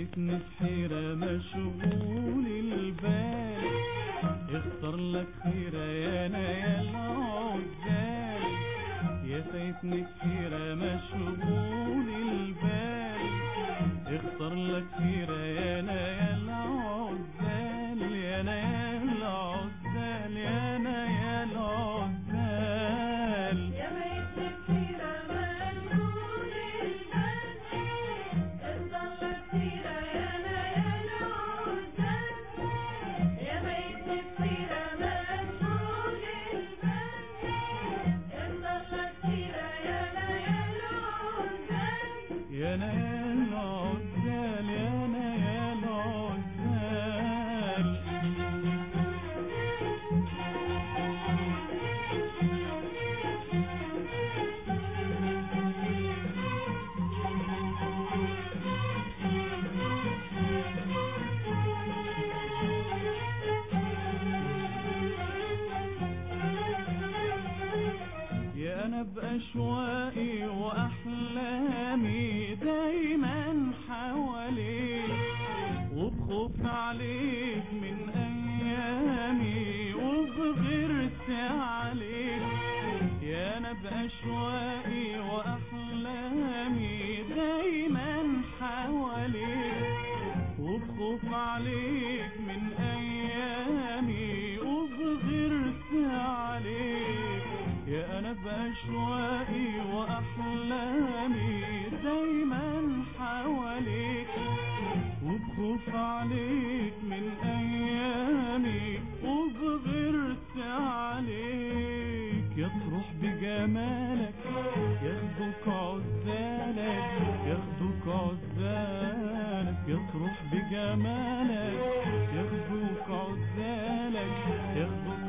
فايتني في حيرة مشغول البال اختار لك خيرة يا انا يا العزال يا فايتني في حيرة مشغول البال اختار لك خيرة يا انا يا العزال يا انا يا العزال يا انا يا العزال يا بيت السيرة مشغول البال اختار لك سيرة يا أنا يا العزال يا بيت السيرة مشغول البال اختار لك سيرة يا أنا يا العزال يا انا يا العزال يا انا يا العزال يا انا باشواقي واحلامي دايما حواليك وبخوف عليك من ايامي وبغيرت عليك يا انا باشواقي واحلامي دايما حواليك وبخوف عليك من ايامي وبغيرت عليك يا انا باشواقي واحلامي دايما حواليك وبخوف عليك من ايامي وبغيرت عليك يطرح بجمالك ياخدك عزالك ياخدك عزالك يطرح بجمالك ياخدك عزالك ياخدك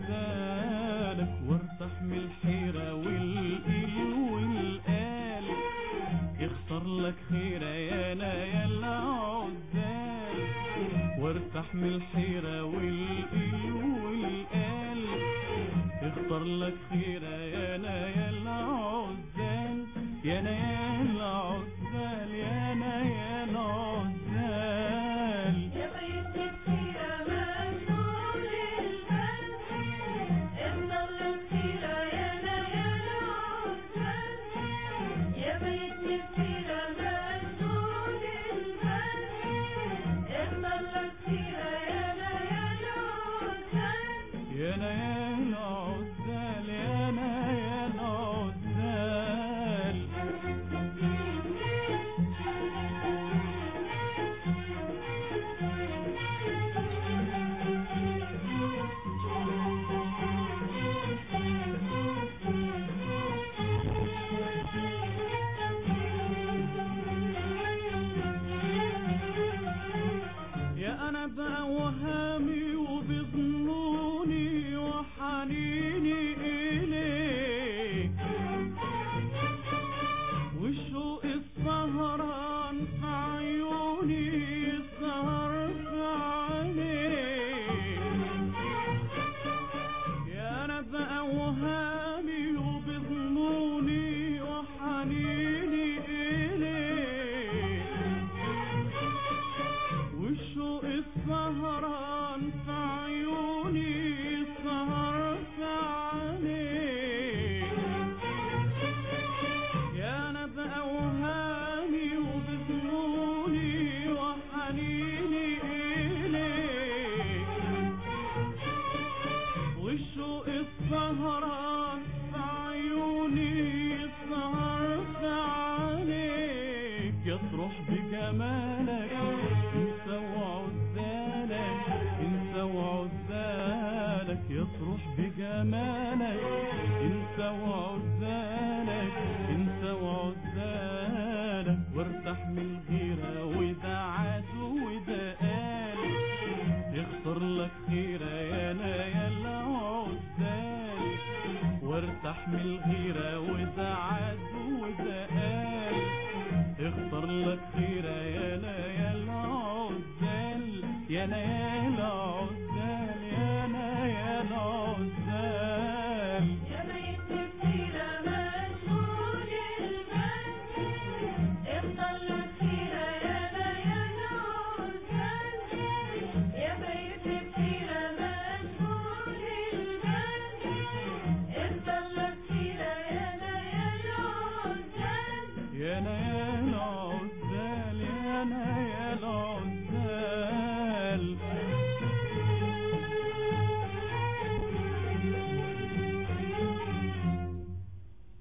عزالك وارتاح من الحيرة والقيل والقال يختار لك خيرة يا انا يا العزال وارتاح من الحيرة والقيل والقال اختار لك خيرة يا انا يا العزال يا انا يا العزال يا انا يا العزال يا بيت السيرة مشغول البال اختار لك سيرة يا أنا يا العزال يا بيت السيرة مشغول البال اختار لك سيرة يا أنا يا العزال يا انا يا العزال يا انا يا العزال يا انا بأوهامي وبظنوني وحنيني اليك والشوق السهران في عيوني السهر في عينيك يا انا بأوهامي وبظنوني وحنيني اليك والشوق السهران في عيوني السهر في عينيك يا انا بأوهامي وبظنوني وحنيني اليك والشوق السهران في عيوني السهر في عينيك يطرح بجمالك انت وعزالك انت وعزالك يطرح بجمالك انت وعزالك انت وعزالك وارتاح من الغيرة وده عاد وده قال يختار لك خيرة يا انا يا العزال وارتاح من الغيرة وده عاد وده قال اختار لك خيرة يا انا يا العزال يا انا يا